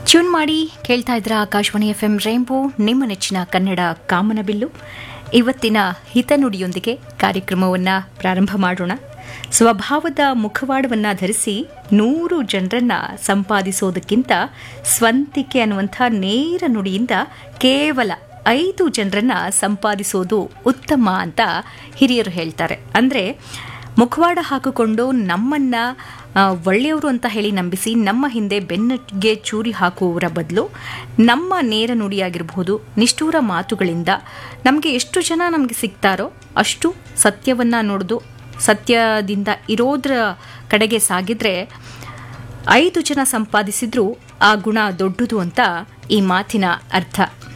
tune ಮಾಡಿ ಕೇಳ್ತಾ ಇದ್ರ ಆಕಾಶವಾಣಿ ಎಫ್ ಎಂ ರೈಂಬೋ ನಿಮ್ಮ ನೆಚ್ಚಿನ ಕನ್ನಡ ಕಾಮನಬಿಲ್ಲು ಇವತ್ತಿನ ಹಿತನುಡಿಯೊಂದಿಗೆ ಕಾರ್ಯಕ್ರಮವನ್ನು ಪ್ರಾರಂಭ ಮಾಡೋಣ ಸ್ವಭಾವದ ಮುಖವಾಡವನ್ನ ಧರಿಸಿ ನೂರು ಜನರನ್ನ ಸಂಪಾದಿಸೋದಕ್ಕಿಂತ ಸ್ವಂತಿಕೆ ಅನ್ನುವಂಥ ನೇರ ನುಡಿಯಿಂದ ಕೇವಲ ಐದು ಜನರನ್ನ ಸಂಪಾದಿಸೋದು ಉತ್ತಮ ಅಂತ ಹಿರಿಯರು ಹೇಳ್ತಾರೆ ಅಂದರೆ ಮುಖವಾಡ ಹಾಕಿಕೊಂಡು ನಮ್ಮನ್ನ ಆ, ಒಳ್ಳೆಯವರು ಅಂತ ಹೇಳಿ ನಂಬಿಸಿ ನಮ್ಮ ಹಿಂದೆ ಬೆನ್ನಿಗೆ ಚೂರಿ ಹಾಕುವವರ ಬದಲು ನಮ್ಮ ನೇರ ನುಡಿಯಾಗಿರಬಹುದು ನಿಷ್ಠೂರ ಮಾತುಗಳಿಂದ ನಮಗೆ ಎಷ್ಟು ಜನ ನಮಗೆ ಸಿಗ್ತಾರೋ ಅಷ್ಟು ಸತ್ಯವನ್ನ ನೋಡೋದು ಸತ್ಯದಿಂದ ಇರೋದ್ರ ಕಡೆಗೆ ಸಾಗಿದ್ರೆ ಐದು ಜನ ಸಂಪಾದಿಸಿದ್ರೂ ಆ ಗುಣ ದೊಡ್ಡದು ಅಂತ ಈ ಮಾತಿನ ಅರ್ಥ